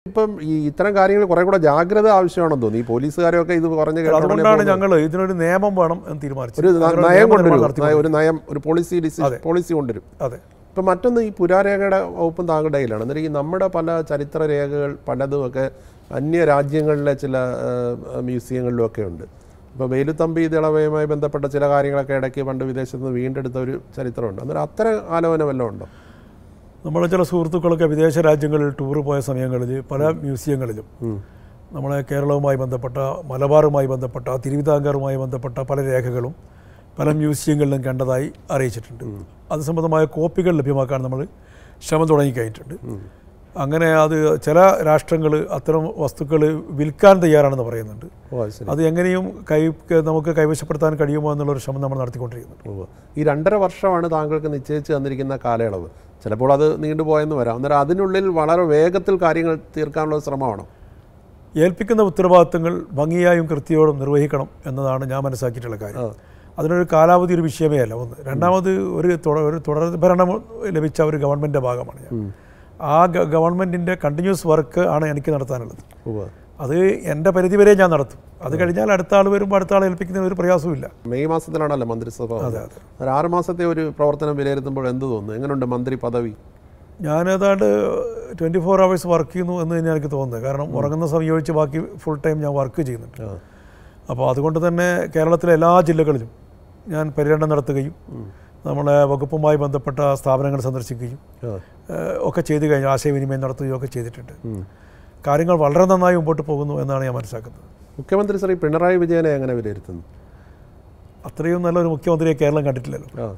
ഇപ്പം ഈ ഇത്തരം കാര്യങ്ങൾ കുറെ കൂടെ ജാഗ്രത ആവശ്യമാണെന്ന് തോന്നുന്നു ഈ പോലീസുകാരൊക്കെ ഇത് പറഞ്ഞു കേട്ട ഉടനെ അതുകൊണ്ടാണ് ഞങ്ങൾ ഇതിനൊരു നിയമം വേണം എന്ന് തീരുമാനിച്ചത് ഒരു ന- അതിനൊരു നയം നിയമനിർമ്മാണം കൊണ്ടുവരും നടത്തി നയ- ഒരു നയം ഒരു പോളിസി ഡിസിഷൻ പോളിസി കൊണ്ടുവരും അതെ ഇപ്പം മറ്റൊന്ന് ഈ പുരാരേഖയുടെ വകുപ്പും താങ്കളുടെ കയ്യിലാണ് അന്നേരം ഈ നമ്മുടെ പല ചരിത്ര രേഖകൾ പലതും ഒക്കെ അന്യ രാജ്യങ്ങളിലെ ചില ആ, മ്യൂസിയങ്ങളിലും ഒക്കെ ഉണ്ട് ഇപ്പോൾ വേലുത്തമ്പി ദളവയുമായി ബന്ധപ്പെട്ട ചില കാര്യങ്ങളൊക്കെ ഇടയ്ക്ക് പണ്ട് വിദേശത്ത് നിന്ന് വീണ്ടെടുത്ത ഒരു ചരിത്രമുണ്ട് അന്നേരം അത്തരം ആലോചന വല്ലതും ഉണ്ടോ നമ്മളെ ചില സുഹൃത്തുക്കളൊക്കെ വിദേശ രാജ്യങ്ങളിൽ ടൂർ പോയ സമയങ്ങളിൽ പല മ്യൂസിയങ്ങളിലും നമ്മളെ കേരളവുമായി ബന്ധപ്പെട്ട മലബാറുമായി ബന്ധപ്പെട്ട തിരുവിതാംകൂറുമായി ബന്ധപ്പെട്ട പല രേഖകളും പല മ്യൂസിയങ്ങളിലും കണ്ടതായി അറിയിച്ചിട്ടുണ്ട് അത് സംബന്ധമായ കോപ്പികൾ ലഭ്യമാക്കാൻ നമ്മൾ ശ്രമം തുടങ്ങിക്കഴിഞ്ഞിട്ടുണ്ട് അങ്ങനെ അത് ചില രാഷ്ട്രങ്ങൾ അത്തരം വസ്തുക്കൾ വിൽക്കാൻ തയ്യാറാണെന്ന് പറയുന്നുണ്ട് ഓ അത് ശരി അത് എങ്ങനെയും കൈ നമുക്ക് കൈവശപ്പെടുത്താൻ കഴിയുമോ എന്നുള്ളൊരു ശ്രമം നമ്മൾ നടത്തിക്കൊണ്ടിരിക്കുന്നുണ്ട് ഉവ്വ്. ഈ രണ്ടര വർഷമാണ് താങ്കൾക്ക് നിശ്ചയിച്ച് തന്നിരിക്കുന്ന കാലയളവ് ചിലപ്പോൾ അത് നീണ്ടുപോയെന്ന് വരാം അന്നേരം അതിനുള്ളിൽ വളരെ വേഗത്തിൽ കാര്യങ്ങൾ തീർക്കാനുള്ള ശ്രമമാണോ ഏൽപ്പിക്കുന്ന ഉത്തരവാദിത്തങ്ങൾ ഭംഗിയായും കൃത്യയോടും നിർവഹിക്കണം എന്നതാണ് ഞാൻ മനസ്സിലാക്കിയിട്ടുള്ള കാര്യം അതിനൊരു കാലാവധി ഒരു വിഷയമേ അല്ല ഒന്ന് രണ്ടാമത് ഒരു തുടർ ഒരു തുടർ ഭരണം ലഭിച്ച ഒരു ഗവൺമെൻറ്റിൻ്റെ ഭാഗമാണ് ഞാൻ ആ ഗ- ഗവൺമെൻറ്റിൻ്റെ കണ്ടിന്യൂസ് വർക്ക് ആണ് എനിക്ക് നടത്താനുള്ളത് ഉവ്വ്. അത് എൻ്റെ പരിധി വരെ ഞാൻ നടത്തും അത് കഴിഞ്ഞാൽ അടുത്ത ആൾ വരുമ്പോൾ അടുത്ത ആൾ ഏൽപ്പിക്കുന്നതിന് ഒരു പ്രയാസവുമില്ല മെയ് മാസത്തിലാണല്ലോ മന്ത്രിസഭ അതെ അതെ ഒരു ആറ് മാസത്തെ ഒരു പ്രവർത്തനം വിലയിരുത്തുമ്പോൾ എന്ത് തോന്നുന്നു എങ്ങനെയുണ്ട് മന്ത്രി പദവി ഞാൻ ഏതാണ്ട് ട്വൻറ്റി ഫോർ അവേഴ്സ് വർക്ക് ചെയ്യുന്നു എന്ന് തന്നെയാണ് എനിക്ക് തോന്നുന്നത് കാരണം ഉറങ്ങുന്ന സമയം ഒഴിച്ച് ബാക്കി ഫുൾ ടൈം ഞാൻ വർക്ക് ചെയ്യുന്നുണ്ട് ആ. അപ്പോൾ അതുകൊണ്ട് തന്നെ കേരളത്തിലെ എല്ലാ ജില്ലകളിലും ഞാൻ പര്യടനം നടത്തുകയും നമ്മളെ വകുപ്പുമായി ബന്ധപ്പെട്ട സ്ഥാപനങ്ങൾ സന്ദർശിക്കുകയും ആ. ഏഹ്, ഒക്കെ ചെയ്തു കഴിഞ്ഞു ആശയവിനിമയം നടത്തുകയും ഒക്കെ ചെയ്തിട്ടുണ്ട് ഉം. കാര്യങ്ങൾ വളരെ നന്നായി മുമ്പോട്ട് പോകുന്നു എന്നാണ് ഞാൻ മനസ്സിലാക്കുന്നത് മുഖ്യമന്ത്രി ശ്രീ പിണറായി വിജയനെ എങ്ങനെ വിലയിരുത്തുന്നു അത്രയും നല്ലൊരു മുഖ്യമന്ത്രിയെ കേരളം കണ്ടിട്ടില്ലല്ലോ ആ.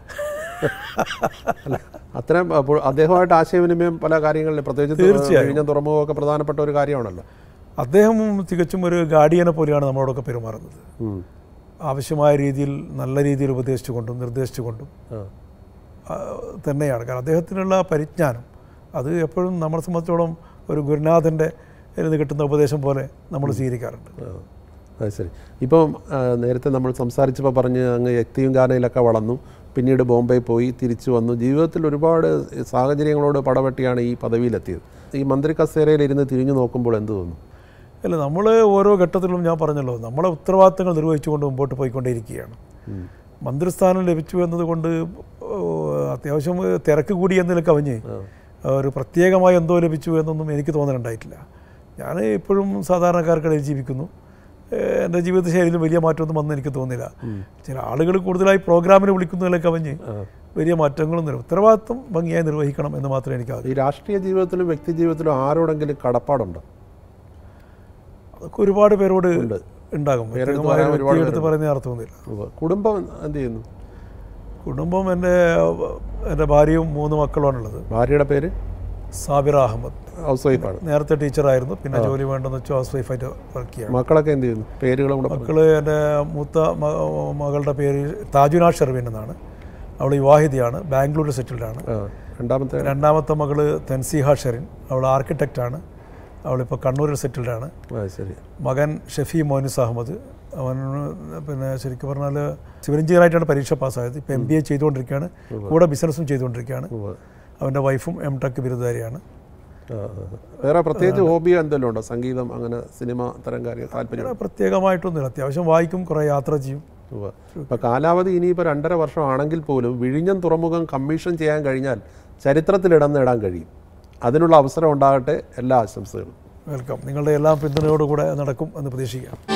അല്ല അത്തരം അപ്പോൾ അദ്ദേഹമായിട്ട് ആശയവിനിമയം പല കാര്യങ്ങളിലും പ്രത്യേകിച്ച് തീർച്ചയായും. വിഴിഞ്ഞം തുറമുഖമൊക്കെ പ്രധാനപ്പെട്ട ഒരു കാര്യമാണല്ലോ അദ്ദേഹം തികച്ചും ഒരു ഗാർഡിയനെ പോലെയാണ് നമ്മളോടൊക്കെ പെരുമാറുന്നത് ഉം. ആവശ്യമായ രീതിയിൽ നല്ല രീതിയിൽ ഉപദേശിച്ചുകൊണ്ടും നിർദ്ദേശിച്ചുകൊണ്ടും ആ. ആ, തന്നെയാണ് കാരണം അദ്ദേഹത്തിനുള്ള പരിജ്ഞാനം അത് എപ്പോഴും നമ്മളെ സംബന്ധിച്ചോളം ഒരു ഗുരുനാഥൻ്റെ നിന്ന് കിട്ടുന്ന ഉപദേശം പോലെ നമ്മൾ സ്വീകരിക്കാറുണ്ട് ആ. അത് ശരി ഇപ്പം ആ, നേരത്തെ നമ്മൾ സംസാരിച്ചപ്പോൾ പറഞ്ഞ് അങ്ങ് യക്തിയും ഗാനയിലൊക്കെ വളർന്നു പിന്നീട് ബോംബെ പോയി തിരിച്ചു വന്നു ജീവിതത്തിൽ ഒരുപാട് സാഹചര്യങ്ങളോട് പടവെട്ടിയാണ് ഈ പദവിയിലെത്തിയത് ഈ മന്ത്രി കസേരയിൽ ഇരുന്ന് തിരിഞ്ഞു നോക്കുമ്പോൾ എന്ത് തോന്നുന്നു അല്ല നമ്മൾ ഓരോ ഘട്ടത്തിലും ഞാൻ പറഞ്ഞല്ലോ നമ്മളെ ഉത്തരവാദിത്തങ്ങൾ നിർവഹിച്ചുകൊണ്ട് മുമ്പോട്ട് പോയിക്കൊണ്ടേയിരിക്കുകയാണ് മന്ത്രിസ്ഥാനം ലഭിച്ചു എന്നതുകൊണ്ട് ഓ, അത്യാവശ്യം തിരക്ക് കൂടി എന്നതിൽ കവിഞ്ഞ് ഒരു പ്രത്യേകമായി എന്തോ ലഭിച്ചു എന്നൊന്നും എനിക്ക് തോന്നലുണ്ടായിട്ടില്ല ഞാൻ ഇപ്പോഴും സാധാരണക്കാർക്കിടയിൽ ജീവിക്കുന്നു ഏഹ് എൻ്റെ ജീവിത ശൈലിയിൽ വലിയ മാറ്റമൊന്നും വന്ന് എനിക്ക് തോന്നില്ല ചില ആളുകൾ കൂടുതലായി പ്രോഗ്രാമിന് വിളിക്കുന്നതിലെ കവിഞ്ഞ് വലിയ മാറ്റങ്ങളൊന്നും ഇല്ല. ഉത്തരവാദിത്വം ഭംഗിയായി നിർവഹിക്കണം എന്ന് മാത്രമേ എനിക്ക് ആഗ്രഹം ഈ രാഷ്ട്രീയ ജീവിതത്തിലും വ്യക്തി ജീവിതത്തിലും ആരോടെങ്കിലും കടപ്പാടുണ്ടോ അതൊക്കെ ഒരുപാട് പേരോട് ഉണ്ടാകും പ്രത്യേകമായ പറയാൻ ഒരുപാട് വ്യക്തിയെടുത്ത് പറയുന്ന അർത്ഥമൊന്നുമില്ല ഉവ്വ്. കുടുംബം എന്ത് ചെയ്യുന്നു കുടുംബം എൻ്റെ എൻ്റെ ഭാര്യയും മൂന്ന് മക്കളുമാണുള്ളത് ഭാര്യയുടെ പേര് സാബിറ അഹമ്മദ് ഹൗസ് വൈഫാണ് നേരത്തെ ടീച്ചറായിരുന്നു പിന്നെ ജോലി വേണ്ടെന്ന് വെച്ചാൽ ഹൗസ് വൈഫായിട്ട് വർക്ക് ചെയ്യാണ് മക്കളൊക്കെ എന്ത് ചെയ്യുന്നു പേരുകളും കൂടെ പറ- മക്കള് എൻ്റെ മൂത്ത മ- മകളുടെ പേര് താജുന ഷെർവിൻ എന്നാണ് അവൾ വിവാഹിതയാണ് ബാംഗ്ലൂർ സെറ്റിൽഡാണ് ആ രണ്ടാമത്തെ രണ്ടാമത്തെ മകള് തെൻസിഹ ഷെറിൻ അവൾ ആർക്കിടെക്റ്റാണ് അവളിപ്പോൾ കണ്ണൂരിൽ സെറ്റിൽഡാണ് ആ ശരി മകൻ ഷെഫി മോനിസ് അഹമ്മദ് അവൻ പിന്നെ ശരിക്കും പറഞ്ഞാൽ സിവിൽ എഞ്ചിനീയറായിട്ടാണ് പരീക്ഷ പാസ്സായത് ഇപ്പോൾ എം ബി എ ചെയ്തുകൊണ്ടിരിക്കുകയാണ് കൂടെ ബിസിനസ്സും ചെയ്തുകൊണ്ടിരിക്കുകയാണ് ഉവ്വ്. അവൻ്റെ വൈഫും എം ടെക് ബിരുദധാരിയാണ് ആ, ആ. വേറെ പ്രത്യേകിച്ച് ഹോബി എന്തെങ്കിലും ഉണ്ടോ സംഗീതം അങ്ങനെ സിനിമ തരം കാര്യം താല്പര്യം അങ്ങനെ പ്രത്യേകമായിട്ടൊന്നുമില്ല അത്യാവശ്യം വായിക്കും കുറേ യാത്ര ചെയ്യും ഉവ്വ്. ഇപ്പൊ കാലാവധി ഇനിയിപ്പോൾ രണ്ടര വർഷം ആണെങ്കിൽ പോലും വിഴിഞ്ഞം തുറമുഖം കമ്മീഷൻ ചെയ്യാൻ കഴിഞ്ഞാൽ ചരിത്രത്തിൽ ഇടം നേടാൻ കഴിയും അതിനുള്ള അവസരം ഉണ്ടാകട്ടെ എല്ലാ ആശംസകളും വെൽക്കം നിങ്ങളുടെ എല്ലാ പിന്തുണയോടുകൂടെ നടക്കും എന്ന് പ്രതീക്ഷിക്കാം